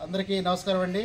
అందరికీ నమస్కారం అండి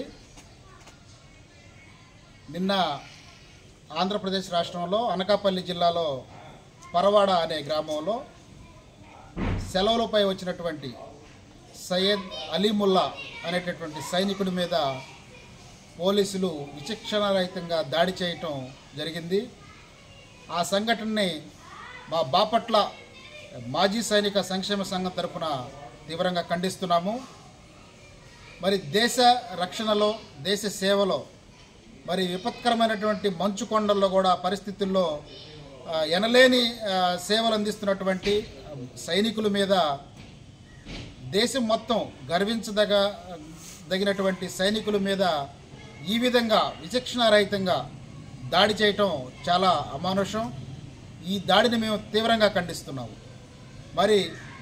నిన్న ఆంధ్రప్రదేశ్ రాష్ట్రంలో అనకాపల్లి జిల్లాలో పరవాడ అనే గ్రామంలో సెలవులపై వచ్చినటువంటి సయ్యద్ అలీముల్లా అనేటటువంటి సైనికుడి మీద పోలీసులు విచక్షణారహితంగా దాడి చేయటం జరిగింది ఆ సంఘటనని మా బాపట్ల మాజీ సైనిక సంక్షేమ సంఘం తరపున తీవ్రంగా ఖండిస్తున్నాము మరి దేశ రక్షణలో దేశ సేవలో మరి విపత్కరమైనటువంటి మంచు కొండల్లో కూడా పరిస్థితుల్లో ఆ, ఎనలేని ఆ, సేవలు అందిస్తున్నటువంటి ఆ, సైనికుల మీద దేశం మొత్తం గర్వించదగ దగినటువంటి సైనికుల మీద ఈ విధంగా విచక్షణారహితంగా దాడి చేయటం చాలా అమానుషం ఈ దాడిని మేము తీవ్రంగా ఖండిస్తున్నాము మరి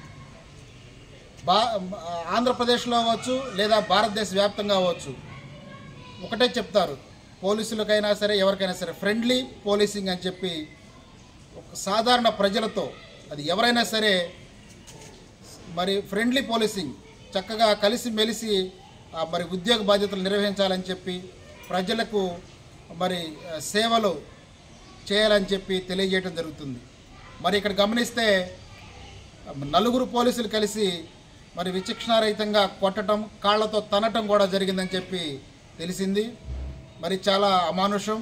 బా ఆంధ్రప్రదేశ్లో అవ్వచ్చు లేదా భారతదేశ వ్యాప్తంగా అవ్వచ్చు ఒకటే చెప్తారు పోలీసులకైనా సరే ఎవరికైనా సరే ఫ్రెండ్లీ పోలీసింగ్ అని చెప్పి ఒక సాధారణ ప్రజలతో అది ఎవరైనా సరే మరి ఫ్రెండ్లీ పోలీసింగ్ చక్కగా కలిసి మెలిసి ఆ, మరి ఉద్యోగ బాధ్యతలు నిర్వహించాలని చెప్పి ప్రజలకు మరి ఆ, సేవలు చేయాలని చెప్పి తెలియజేయడం జరుగుతుంది మరి ఇక్కడ గమనిస్తే నలుగురు పోలీసులు కలిసి మరి విచక్షణారహితంగా కొట్టడం కాళ్ళతో తనటం కూడా జరిగిందని చెప్పి తెలిసింది మరి చాలా అమానుషం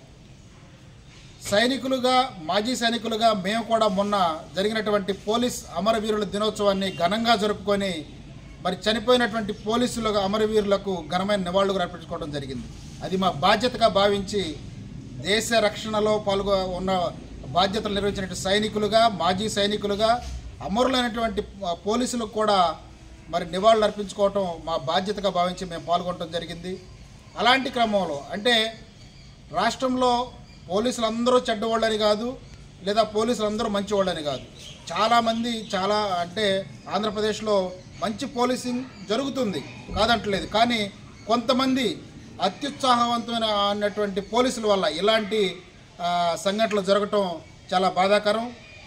సైనికులుగా మాజీ సైనికులుగా మేము కూడా మొన్న జరిగినటువంటి పోలీస్ అమరవీరుల దినోత్సవాన్ని ఘనంగా జరుపుకొని మరి చనిపోయినటువంటి పోలీసుల అమరవీరులకు ఘనమైన నివాళులు అర్పించుకోవడం జరిగింది అది మా బాధ్యతగా భావించి దేశ రక్షణలో పాల్గొ ఉన్న బాధ్యతలు నిర్వహించినటువంటి సైనికులుగా మాజీ సైనికులుగా అమరులైనటువంటి పోలీసులకు కూడా మరి నివాళులు అర్పించుకోవటం మా బాధ్యతగా భావించి మేము పాల్గొనడం జరిగింది అలాంటి క్రమంలో అంటే రాష్ట్రంలో పోలీసులు అందరూ చెడ్డవాళ్ళని కాదు లేదా పోలీసులు అందరూ మంచివాళ్ళని కాదు చాలామంది చాలా అంటే ఆంధ్రప్రదేశ్లో మంచి పోలీసింగ్ జరుగుతుంది కాదంటలేదు కానీ కొంతమంది అత్యుత్సాహవంతమైన అన్నటువంటి పోలీసుల వల్ల ఇలాంటి ఆ, సంఘటనలు జరగటం చాలా బాధాకరం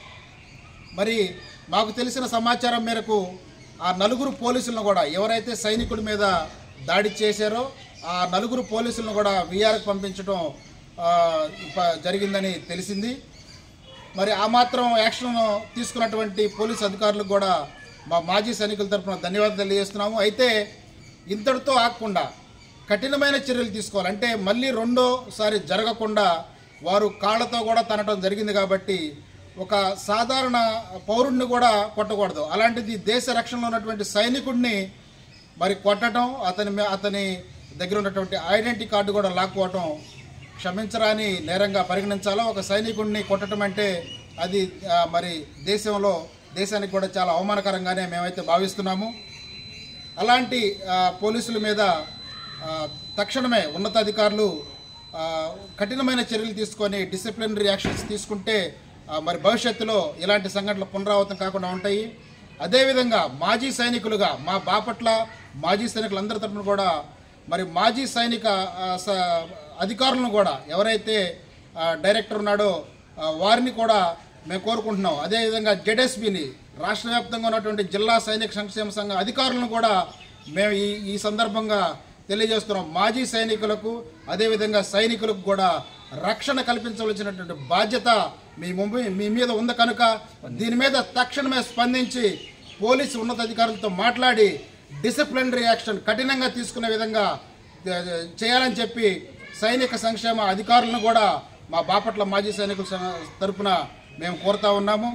మరి మాకు తెలిసిన సమాచారం మేరకు ఆ నలుగురు పోలీసులను కూడా ఎవరైతే సైనికుడి మీద దాడి చేశారో ఆ నలుగురు పోలీసులను కూడా విఆర్కి పంపించడం ఆ, ప- జరిగిందని తెలిసింది మరి ఆ మాత్రం యాక్షన్ తీసుకున్నటువంటి పోలీస్ అధికారులకు కూడా మా మాజీ సైనికుల తరఫున ధన్యవాదాలు తెలియజేస్తున్నాము అయితే ఇంతటితో ఆగకుండా కఠినమైన చర్యలు తీసుకోవాలి అంటే మళ్ళీ రెండోసారి జరగకుండా వారు కాళ్ళతో కూడా తనటం జరిగింది కాబట్టి ఒక సాధారణ పౌరుడిని కూడా కొట్టకూడదు అలాంటిది దేశ రక్షణలో ఉన్నటువంటి సైనికుడిని మరి కొట్టడం అతని మీ- అతని దగ్గర ఉన్నటువంటి ఐడెంటిటీ కార్డు కూడా లాక్కోవటం క్షమించరాని నేరంగా పరిగణించాలో ఒక సైనికుడిని కొట్టడం అంటే అది ఆ, మరి దేశంలో దేశానికి కూడా చాలా అవమానకరంగానే మేమైతే భావిస్తున్నాము అలాంటి ఆ, పోలీసుల మీద ఆ, తక్షణమే ఉన్నతాధికారులు ఆ, కఠినమైన చర్యలు తీసుకొని డిసిప్లినరీ యాక్షన్స్ తీసుకుంటే ఆ, మరి భవిష్యత్తులో ఇలాంటి సంఘటనలు పునరావృతం కాకుండా ఉంటాయి అదేవిధంగా మాజీ సైనికులుగా మా బాపట్ల మాజీ సైనికులందరి తరపున కూడా మరి మాజీ సైనిక ఆ, స- అధికారులను కూడా ఎవరైతే ఆ, డైరెక్టర్ ఉన్నాడో ఆ, వారిని కూడా మేము కోరుకుంటున్నాం అదేవిధంగా జెడ్ఎస్బిని రాష్ట్ర వ్యాప్తంగా ఉన్నటువంటి జిల్లా సైనిక సంక్షేమ సంఘ అధికారులను కూడా మేము ఈ ఈ సందర్భంగా తెలియజేస్తున్నాం మాజీ సైనికులకు అదేవిధంగా సైనికులకు కూడా రక్షణ కల్పించవలసినటువంటి బాధ్యత మీ ముందు మీ మీద ఉంది కనుక దీని మీద తక్షణమే స్పందించి పోలీసు ఉన్నతాధికారులతో మాట్లాడి డిసిప్లినరీ యాక్షన్ కఠినంగా తీసుకునే విధంగా ఆ, చేయాలని చెప్పి సైనిక సంక్షేమ అధికారులను కూడా మా బాపట్ల మాజీ సైనికుల సంఘ- తరపున మేము కోరుతా ఉన్నాము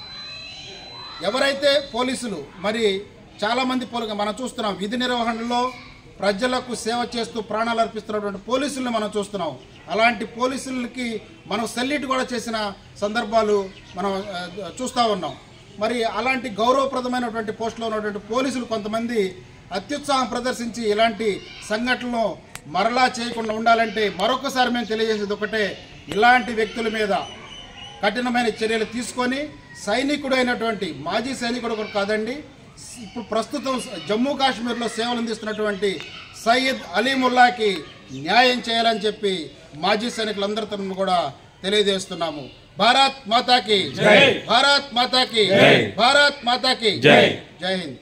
ఎవరైతే పోలీసులు మరి చాలామంది పోలీసు మనం చూస్తున్నాం విధి నిర్వహణలో ప్రజలకు సేవ చేస్తూ ప్రాణాలు అర్పిస్తున్నటువంటి పోలీసుల్ని మనం చూస్తున్నాం అలాంటి పోలీసులకి మనం సెల్యూట్ కూడా చేసిన సందర్భాలు మనం ఆ, చూస్తూ ఉన్నాం మరి అలాంటి గౌరవప్రదమైనటువంటి పోస్టులో ఉన్నటువంటి పోలీసులు కొంతమంది అత్యుత్సాహం ప్రదర్శించి ఇలాంటి సంఘటనలు మరలా చేయకుండా ఉండాలంటే మరొకసారి మేము తెలియజేసేది ఒకటే ఇలాంటి వ్యక్తుల మీద కఠినమైన చర్యలు తీసుకొని సైనికుడు అయినటువంటి మాజీ సైనికుడు కూడా కాదండి ఇప్పుడు ప్రస్తుతం జమ్మూ కాశ్మీర్లో సేవలు అందిస్తున్నటువంటి సయ్యద్ అలీముల్లాకి న్యాయం చేయాలని చెప్పి మాజీ సైనికులందరి తరఫున కూడా తెలియజేస్తున్నాము భారత్ మాతాకి భారత్ మాతాకి భారత్ మాతాకి జై హింద్